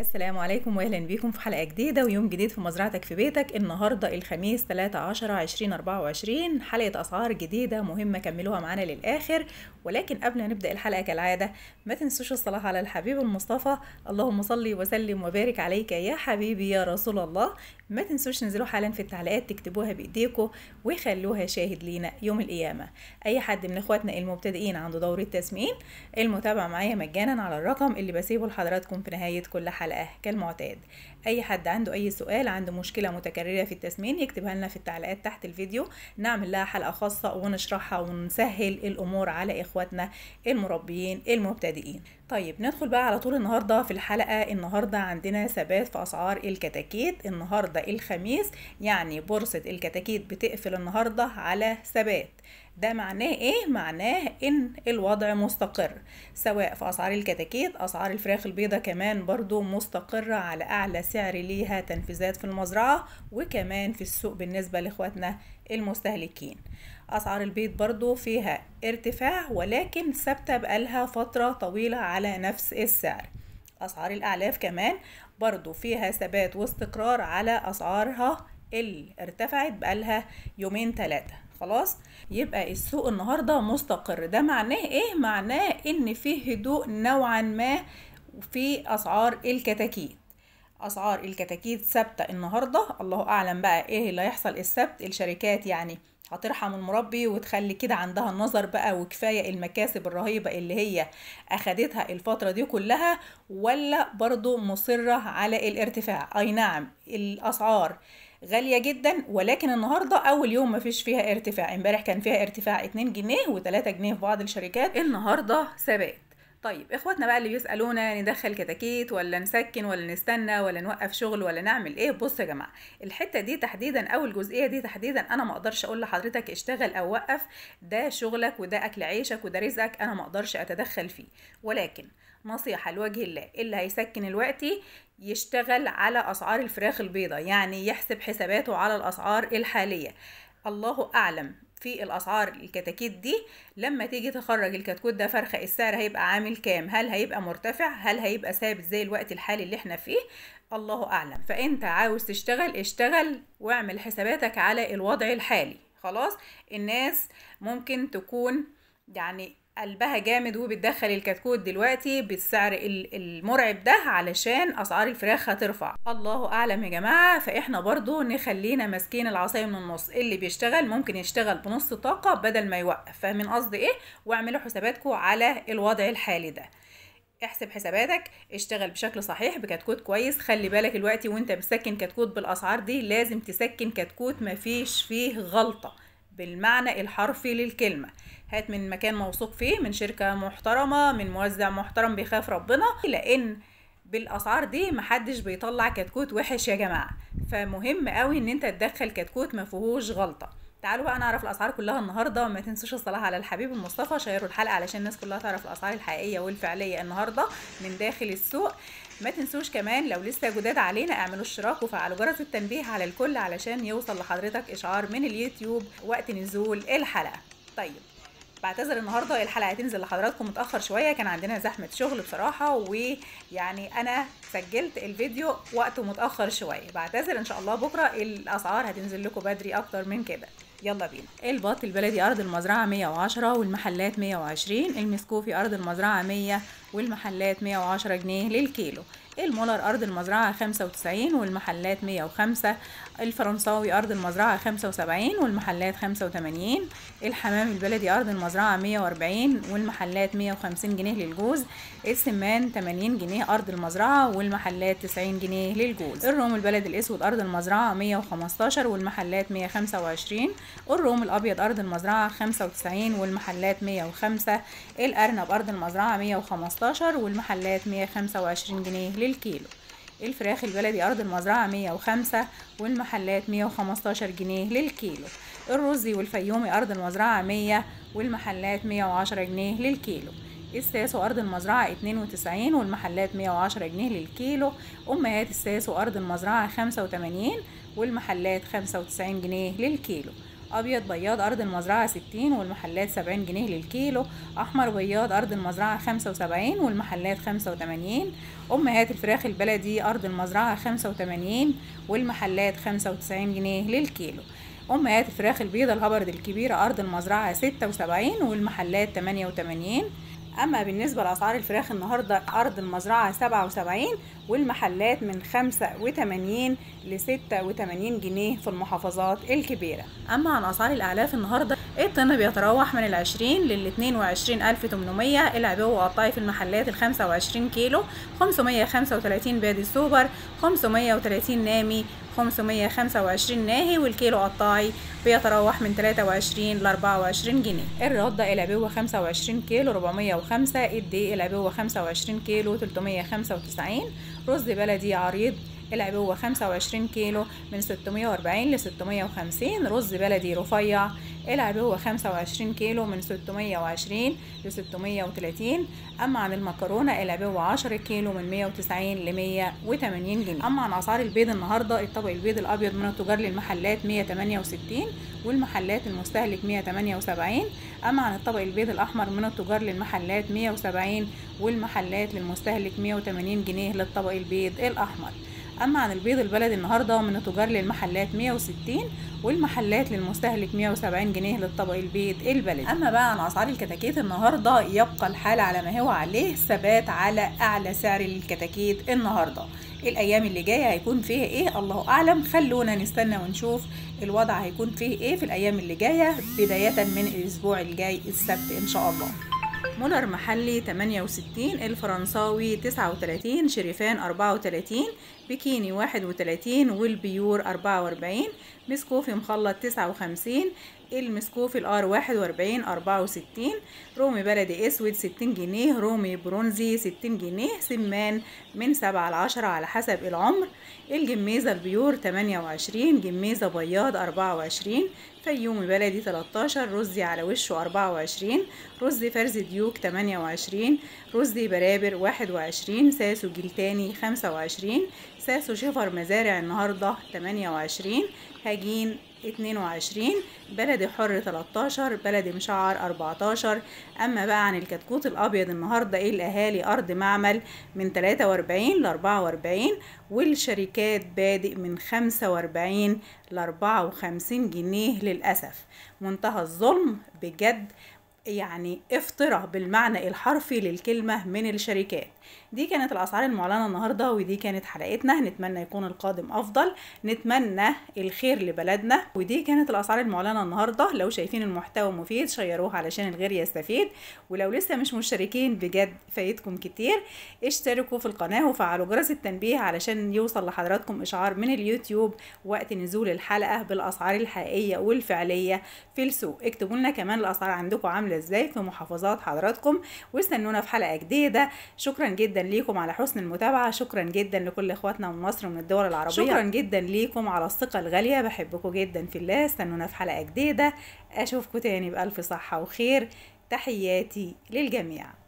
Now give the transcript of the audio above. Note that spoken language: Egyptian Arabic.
السلام عليكم واهلا بيكم في حلقه جديده ويوم جديد في مزرعتك في بيتك النهارده الخميس 3 10 2024 حلقه اسعار جديده مهمه كملوها معانا للاخر ولكن قبل ما نبدا الحلقه كالعاده ما تنسوش الصلاه على الحبيب المصطفى اللهم صل وسلم وبارك عليك يا حبيبي يا رسول الله ما تنسوش تنزلوا حالا في التعليقات تكتبوها بايديكم وخلوها شاهد لينا يوم القيامه اي حد من اخواتنا المبتدئين عنده دوره تسمين المتابعه معايا مجانا على الرقم اللي بسيبه لحضراتكم في نهايه كل حلقه كالمعتاد اي حد عنده اي سؤال عنده مشكله متكرره في التسمين يكتبها لنا في التعليقات تحت الفيديو نعمل لها حلقه خاصه ونشرحها ونسهل الامور على اخواتنا المربيين المبتدئين طيب ندخل بقى على طول النهارده في الحلقه النهارده عندنا ثبات في اسعار الكتاكيت النهارده الخميس يعني بورصه الكتاكيت بتقفل النهارده على ثبات ده معناه ايه معناه ان الوضع مستقر سواء في اسعار الكتاكيت اسعار الفراخ البيضاء كمان برضو مستقرة على اعلى سعر ليها تنفيذات في المزرعة وكمان في السوق بالنسبة لاخواتنا المستهلكين اسعار البيض برضو فيها ارتفاع ولكن ثابتة بقالها فترة طويلة على نفس السعر اسعار الاعلاف كمان برضو فيها ثبات واستقرار على اسعارها اللي ارتفعت بقالها يومين ثلاثة خلاص يبقى السوق النهارده مستقر ده معناه ايه معناه ان فيه هدوء نوعا ما في اسعار الكتاكيت اسعار الكتاكيت ثابته النهارده الله اعلم بقى ايه اللي هيحصل السبت الشركات يعني هترحم المربي وتخلي كده عندها النظر بقى وكفاية المكاسب الرهيبة اللي هي أخدتها الفترة دي كلها ولا برضو مصرة على الارتفاع أي نعم الأسعار غالية جدا ولكن النهاردة أول يوم مفيش فيها ارتفاع امبارح كان فيها ارتفاع 2 جنيه و3 جنيه في بعض الشركات النهاردة ثبات طيب اخواتنا بقى اللي بيسالونا ندخل كتاكيت ولا نسكن ولا نستنى ولا نوقف شغل ولا نعمل ايه بصوا يا جماعه الحته دي تحديدا او الجزئيه دي تحديدا انا ما اقدرش اقول لحضرتك اشتغل او وقف ده شغلك وده اكل عيشك وده رزقك انا ما اقدرش اتدخل فيه ولكن نصيحه لوجه الله اللي هيسكن الوقت يشتغل على اسعار الفراخ البيضاء يعني يحسب حساباته على الاسعار الحاليه الله اعلم في الاسعار الكتاكيت دي لما تيجي تخرج الكتكوت ده فرخه السعر هيبقى عامل كام هل هيبقى مرتفع هل هيبقى ثابت زي الوقت الحالي اللي احنا فيه الله اعلم فانت عاوز تشتغل اشتغل واعمل حساباتك على الوضع الحالي خلاص الناس ممكن تكون يعني قلبها جامد وبتدخل الكتكوت دلوقتي بالسعر المرعب ده علشان اسعار الفراخ هترفع الله اعلم يا جماعه فاحنا برضو نخلينا ماسكين العصايه من النص اللي بيشتغل ممكن يشتغل بنص طاقه بدل ما يوقف فاهمين قصدي ايه واعملوا حساباتكم على الوضع الحالي ده احسب حساباتك اشتغل بشكل صحيح بكتكوت كويس خلي بالك الوقت وانت بتسكن كتكوت بالاسعار دي لازم تسكن كتكوت مفيش فيه غلطه بالمعنى الحرفي للكلمه هات من مكان موثوق فيه من شركة محترمة من موزع محترم بيخاف ربنا لأن بالاسعار دي محدش بيطلع كتكوت وحش يا جماعه فمهم قوي ان انت تدخل كتكوت ما فيهوش غلطه تعالوا بقى نعرف الاسعار كلها النهارده وما تنسوش الصلاه على الحبيب المصطفى شيروا الحلقه علشان الناس كلها تعرف الاسعار الحقيقيه والفعليه النهارده من داخل السوق ما تنسوش كمان لو لسه جداد علينا اعملوا اشتراك وفعلوا جرس التنبيه على الكل علشان يوصل لحضرتك اشعار من اليوتيوب وقت نزول الحلقه طيب بعتذر النهارده الحلقه هتنزل لحضراتكم متاخر شويه كان عندنا زحمه شغل بصراحه ويعني انا سجلت الفيديو وقته متاخر شويه بعتذر ان شاء الله بكره الاسعار هتنزل لكم بدري اكتر من كده يلا بينا البط البلدي ارض المزرعه 110 والمحلات 120 المسكوفي ارض المزرعه 100 والمحلات 110 جنيه للكيلو المولر أرض المزرعة 95 والمحلات 105 الفرنساوي أرض المزرعة 75 والمحلات 85 الحمام البلدي أرض المزرعة 140 والمحلات 150 جنيه للجوز السمان 80 جنيه أرض المزرعة والمحلات 90 جنيه للجوز الروم البلد الأسود أرض المزرعة 115 والمحلات 125 الروم الأبيض أرض المزرعة 95 والمحلات 105 الأرنب أرض المزرعة 115 والمحلات 125 جنيه للكيلو الفراخ البلدي أرض المزرعة 105 والمحلات 115 جنيه للكيلو الرزي والفيومي أرض المزرعة 100 والمحلات 110 جنيه للكيلو الساسو أرض المزرعة 92 والمحلات 110 جنيه للكيلو أمهات الساسو أرض المزرعة 85 والمحلات 95 جنيه للكيلو ابيض بياض ارض المزرعه 60 والمحلات 70 جنيه للكيلو احمر بياض ارض المزرعه 75 والمحلات 85 امهات الفراخ البلدي ارض المزرعه 85 والمحلات 95 جنيه للكيلو امهات الفراخ البيضة الهبرد الكبيرة ارض المزرعة 76 والمحلات 88 اما بالنسبة لاسعار الفراخ النهاردة ارض المزرعة 77 والمحلات من 85 ل 86 جنيه في المحافظات الكبيرة اما عن اسعار الاعلاف النهاردة الطن بيتراوح من ال 20 لل 22800 العبوة والقطاي في المحلات ال 25 كيلو 535 بادي سوبر 530 نامي 525 ناهي والكيلو قطاعي بيتراوح من 23 ل 24 جنيه الردة العبوة 25 كيلو 405 الدقيق العبوة 25 كيلو 395 رز بلدي عريض العبوة 25 كيلو من 640 ل 650 رز بلدي رفيع العبوة 25 كيلو من 620 ل 630 أما عن المكرونة العبوة 10 كيلو من 190 ل 180 جنيه أما عن أسعار البيض النهاردة الطبق البيض الأبيض من التجار للمحلات 168 والمحلات المستهلك 178 أما عن الطبق البيض الأحمر من التجار للمحلات 170 والمحلات للمستهلك 180 جنيه للطبق البيض الأحمر أما عن البيض البلدي النهاردة من التجار للمحلات 160 والمحلات للمستهلك 170 جنيه للطبق البيض البلدي أما بقى عن أسعار الكتاكيت النهاردة يبقى الحال على ما هو عليه ثبات على أعلى سعر للكتاكيت النهاردة الأيام اللي جاية هيكون فيها إيه الله أعلم خلونا نستنى ونشوف الوضع هيكون فيه إيه في الأيام اللي جاية بداية من الأسبوع الجاي السبت إن شاء الله مولر محلي 68 الفرنساوي 39 شريفان 34 بكيني 31 والبيور 44 مسكوفي مخلط 59 المسكوفي الار 41 64 رومي بلدي اسود 60 جنيه رومي برونزي 60 جنيه سمان من 7 ل 10 على حسب العمر الجميزة البيور 28 جميزة بياض 24 فيومي بلدي 13 رزي على وشه 24 رز فرز ديوك 28 رزي برابر 21 ساسو جلتاني 25 ساسو شفر مزارع النهارده 28 هجين 22 بلدي حر 13 بلدي مشعر 14 اما بقى عن الكتكوت الابيض النهارده ايه الاهالي ارض معمل من 43 ل 44 والشركات بادئ من 45 ل 54 جنيه للاسف منتهى الظلم بجد يعني افتراء بالمعنى الحرفي للكلمة من الشركات دي كانت الأسعار المعلنة النهاردة ودي كانت حلقتنا نتمنى يكون القادم أفضل نتمنى الخير لبلدنا ودي كانت الأسعار المعلنة النهاردة لو شايفين المحتوى مفيد شيروه علشان الغير يستفيد ولو لسه مش مشتركين بجد فايتكم كتير اشتركوا في القناة وفعلوا جرس التنبيه علشان يوصل لحضراتكم إشعار من اليوتيوب وقت نزول الحلقة بالأسعار الحقيقية والفعلية في السوق اكتبوا لنا كمان الأسعار عندكم عاملة ازاي في محافظات حضراتكم واستنونا في حلقة جديدة شكرا جدا ليكم على حسن المتابعة شكرا جدا لكل اخواتنا من مصر ومن الدول العربية شكرا جدا ليكم على الثقة الغالية بحبكم جدا في الله استنونا في حلقة جديدة اشوفكم تاني بألف صحة وخير تحياتي للجميع